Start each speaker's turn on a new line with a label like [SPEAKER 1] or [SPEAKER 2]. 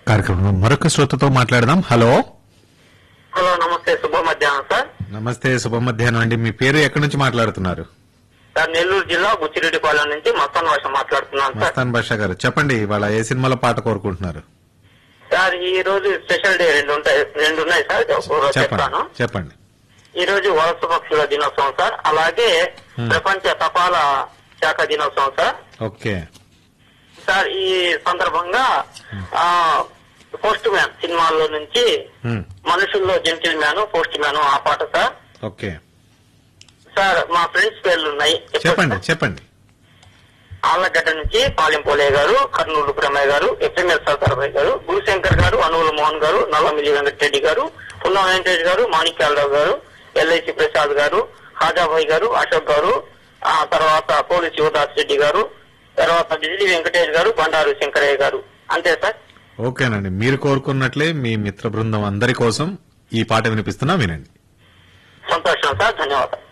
[SPEAKER 1] కార్యక్రమంలో మరొక శ్రోతతో మాట్లాడదాం హలో
[SPEAKER 2] హలో నమస్తే శుభ మధ్యాహ్నం సార్
[SPEAKER 1] నమస్తే శుభ మధ్యాహ్నం అండి మీ పేరు ఎక్కడి నుంచి మాట్లాడుతున్నారు
[SPEAKER 2] సార్ నెల్లూరు జిల్లా బుచ్చిరెడ్డిపాలెం నుంచి మస్తాన్ భాష మాట్లాడుతున్నాను సార్
[SPEAKER 1] మస్తాన్ బాషా గారు చెప్పండి ఇవాళ ఏ సినిమాలో పాట కోరుకుంటున్నారు
[SPEAKER 2] సార్ ఈ రోజు స్పెషల్ డే రెండు ఉంటాయి రెండు ఉన్నాయి సార్ ఒక రోజు చెప్తాను
[SPEAKER 1] చెప్పండి చెప్పండి
[SPEAKER 2] ఈ రోజు వలస పక్షుల దినోత్సవం సార్ అలాగే
[SPEAKER 1] Hmm.
[SPEAKER 2] ప్రపంచ తపాలా శాఖ దినోత్సవం సార్
[SPEAKER 1] ఓకే
[SPEAKER 2] సార్ ఈ సందర్భంగా ఆ పోస్ట్ మ్యాన్ సినిమాల్లో నుంచి
[SPEAKER 1] హ్మ్,
[SPEAKER 2] మనుషుల్లో జెంటిల్ మ్యాన్ పోస్ట్ మ్యాన్ ఆ పాట సార్
[SPEAKER 1] ఓకే
[SPEAKER 2] సార్ మా ఫ్రెండ్స్ పేర్లు ఉన్నాయి
[SPEAKER 1] చెప్పండి చెప్పండి
[SPEAKER 2] ఆళ్లగడ్డ నుంచి పాలెంపోలే గారు కర్నూలు బ్రహ్మయ్య గారు ఎఫ్ఎంఎస్ సర్దార్భాయ్ గారు గురుశంకర్ గారు అనువుల మోహన్ గారు నల్లమిల్లి వెంకటరెడ్డి గారు పున్నా వెంకటేష్ గారు మాణిక్యాలరావు గారు ఎల్ఐసి ప్రసాద్ గారు ఖాజాభాయ్ గారు అశోక్ గారు ఆ తర్వాత పోలి శివదాస్ రెడ్డి గారు తర్వాత బిజిలి వెంకటేష్ గారు బండారు శంకరయ్య గారు అంతే సార్
[SPEAKER 1] ఓకేనండి మీరు కోరుకున్నట్లే మీ మిత్ర బృందం అందరి కోసం ఈ పాట వినిపిస్తున్నా వినండి
[SPEAKER 2] సంతోషం సార్ ధన్యవాదాలు